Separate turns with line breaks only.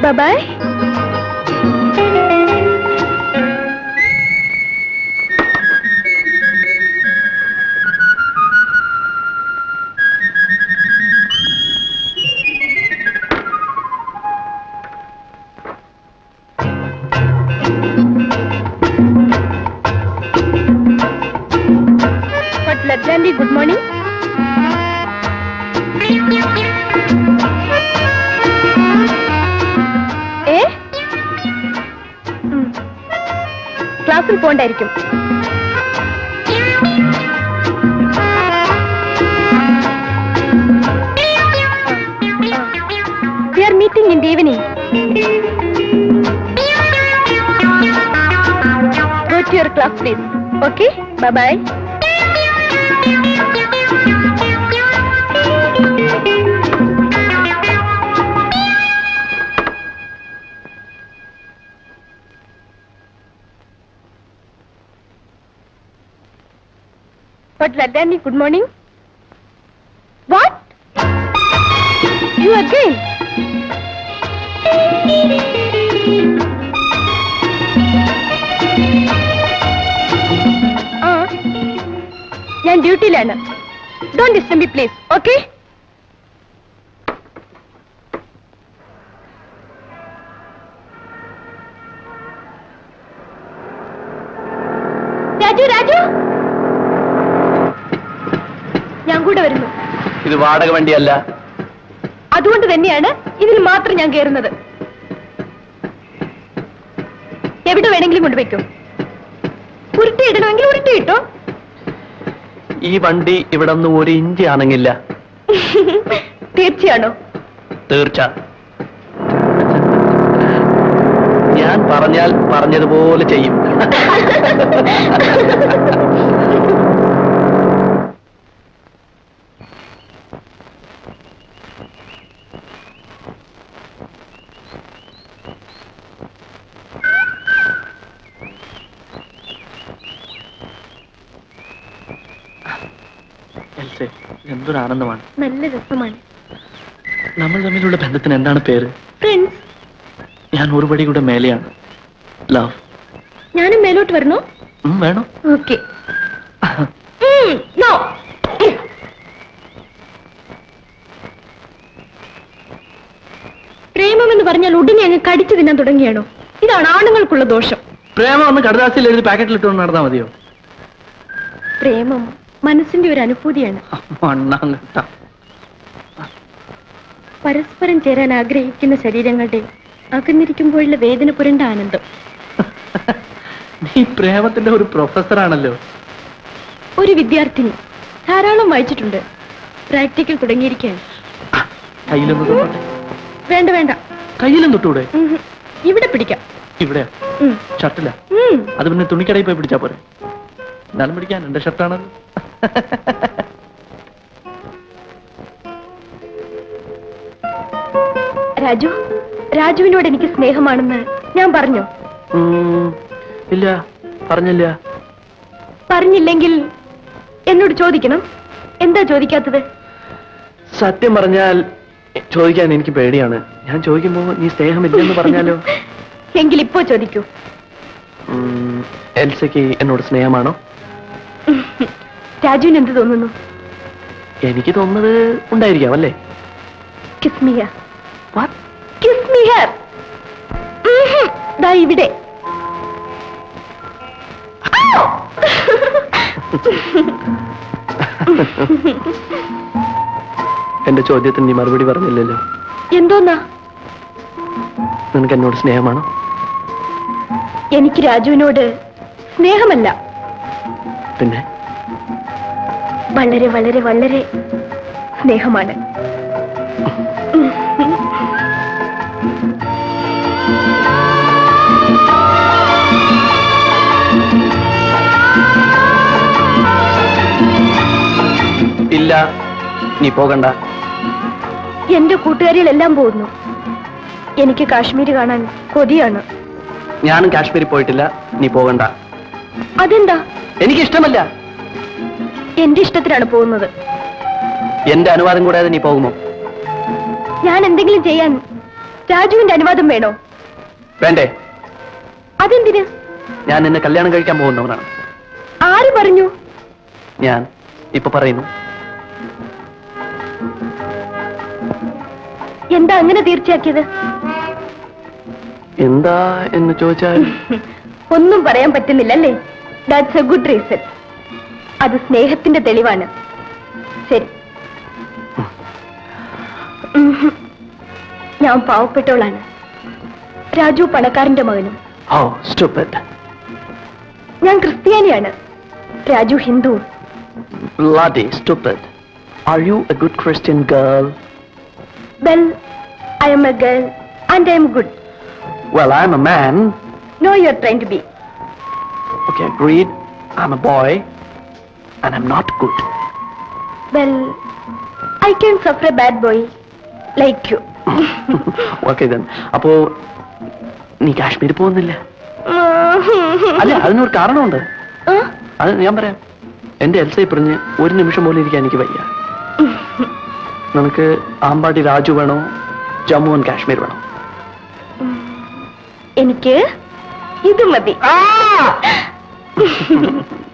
By But Ladlandi, good morning. ഏ ഉം. ക്ലാസ്സിൽ പോണ്ടായിരിക്കും we are meeting in the evening go to your class please okay bye bye But Ladani, good morning. What? You again? ആ ഞാൻ ഡ്യൂട്ടിയിലാണ് don't disturb me please okay Raju Raju ഞാൻ കൂടെ വരുന്നു
ഇത് വാടക വണ്ടിയല്ല
അതുകൊണ്ട് തന്നെയാണ് ഇതിൽ മാത്രം ഞാൻ കയറുന്നത് എവിടെ വേണമെങ്കിലും കൊണ്ടുവയ്ക്കും ഉരുട്ടിയിടണമെങ്കിൽ ഉരുട്ടിയിട്ടോ
ഈ വണ്ടി ഇവിടെ നിന്ന് ഒരു ഇഞ്ച് ആണെങ്കില്ല
തീർച്ചയാണോ
തീർച്ച ഞാൻ പറഞ്ഞാൽ പറഞ്ഞതുപോലെ ചെയ്യും എൽസെ, എന്തൊരു ആനന്ദമാണ്
നല്ല രസമാണ്
നമ്മൾ തമ്മിലുള്ള ബന്ധത്തിന് എന്താണ് പേര്
ഫ്രണ്ട്സ്
ഞാൻ ഒരു പടി കൂടെ മേലെയാണ് ലവ്
ഞാനും മേലോട്ട് വരണോ
വേണോ
ഓക്കെ നോ പ്രേമം എന്ന് പറഞ്ഞാൽ ഉടനെ അങ്ങ് കടിച്ചു തിന്നാൻ തുടങ്ങിയാണോ ഇതാണ് ആണുങ്ങൾക്കുള്ള ദോഷം
പ്രേമം ഒന്ന് കടലാസിൽ എഴുതി പാക്കറ്റിൽ ഇട്ടുകൊണ്ട് നടന്നാൽ മതിയോ
പ്രേമം മനസ്സിന്റെ ഒരു അനുഭൂതിയാണ്
മണ്ണാങ്കട്ട
പരസ്പരം ചേരാൻ ആഗ്രഹിക്കുന്ന ശരീരങ്ങളുടെ അകന്നിരിക്കുമ്പോഴുള്ള വേദന പുരണ്ട ആനന്ദം
നീ പ്രേമത്തിന്റെ ഒരു പ്രൊഫസറാണല്ലോ
ഒരു വിദ്യാർത്ഥിനി ധാരാളം വായിച്ചിട്ടുണ്ട് പ്രാക്ടിക്കൽ തുടങ്ങിയിരിക്കുകയാണ്
കയ്യിലൊന്ന് തൊട്ടോട്ടെ
വേണ്ട വേണ്ട
കയ്യിലും തൊട്ടൂടെ
ഉം. ഇവിടെ പിടിക്കാം
ഇവിടെ
ഉം.
ഷർട്ടില്ല
ഉം.
അത് പിന്നെ തുണിക്കടയിൽ പോയി പിടിച്ചാ പോരെ എന്നാലും പിടിക്കാൻ എന്റെ ഷർട്ടാണത്
രാജു രാജുവിനോട് എനിക്ക് സ്നേഹമാണെന്ന് ഞാൻ പറഞ്ഞു
ഉം, ഇല്ല പറഞ്ഞില്ല
പറഞ്ഞില്ലെങ്കിൽ എന്നോട് ചോദിക്കണം എന്താ ചോദിക്കാത്തത്
സത്യം പറഞ്ഞാൽ ചോദിക്കാൻ എനിക്ക് പേടിയാണ് ഞാൻ ചോദിക്കുമ്പോ നീ സ്നേഹമില്ലെന്ന് പറഞ്ഞാലോ
എങ്കിൽ ഇപ്പോ ചോദിക്കൂ
ഉം, എൽസയ്ക്ക് എന്നോട് സ്നേഹമാണോ
രാജുവിന് എന്ത് തോന്നുന്നു
എനിക്ക് തോന്നുന്നത് ഉണ്ടായിരിക്കാം അല്ലേ
കിസ്മിയ കിസ്മിയർ ദാ ഇവിടെ
എന്റെ ചോദ്യത്തിന് നീ മറുപടി പറഞ്ഞില്ലല്ലോ
എന്തോന്നാ
നിനക്ക് എന്നോട് സ്നേഹമാണോ
എനിക്ക് രാജുവിനോട് സ്നേഹമല്ല
പിന്നെ
വളരെ വളരെ വളരെ സ്നേഹമാണ്
ഇല്ല നീ പോകണ്ട
എന്റെ കൂട്ടുകാരികളെല്ലാം പോകുന്നു എനിക്ക് കാശ്മീർ കാണാൻ കൊതിയാണ്
ഞാനും കാശ്മീരിൽ പോയിട്ടില്ല നീ പോകണ്ട
അതെന്താ
എനിക്ക് ഇഷ്ടമല്ല
എന്റെ ഇഷ്ടത്തിനാണ് പോകുന്നത്
എന്റെ അനുവാദം കൂടാതെ നീ പോകുമോ
ഞാൻ എന്തെങ്കിലും ചെയ്യാൻ രാജുവിന്റെ അനുവാദം വേണോ
വേണ്ടേ
അതെന്തിന്
ഞാൻ നിന്നെ കല്യാണം കഴിക്കാൻ പോകുന്നവനാണ്
ആര് പറഞ്ഞു
ഞാൻ ഇപ്പൊ പറയുന്നു
എന്താ അങ്ങനെ തീർച്ചയാക്കിയത്
എന്താ എന്ന് ചോദിച്ചാൽ
ഒന്നും പറയാൻ പറ്റുന്നില്ലല്ലേ ദാറ്റ്സ് എ ഗുഡ് റീസൺ അത് സ്നേഹത്തിന്റെ തെളിവാണ് ശരി ഉം. ഞാൻ പാവപ്പെട്ടവളാണ് രാജു പണക്കാരന്റെ മകനും
ഓ സ്റ്റുപ്പിഡ്
ഞാൻ ക്രിസ്ത്യാനിയാണ് Raju Hindu
bloody stupid are you a good christian girl
well I'm a girl and I'm good
well i'm a man
no you are trying to be
okay agreed i'm a boy and i'm not good
well I can suffer a bad boy like you
okay then അപ്പോ നീ കാശ്മീർ പോകുന്നില്ല അല്ല അതിനൊരു കാരണമുണ്ട് അത് ഞാൻ പറയാം എന്റെ എൽസൈ പറഞ്ഞ് ഒരു നിമിഷം പോലും ഇരിക്കാൻ എനിക്ക് വയ്യ നിനക്ക് ആമ്പാടി രാജു വേണോ ജമ്മു ആൻഡ് കാശ്മീർ വേണോ
എനിക്ക് ഇത് മതി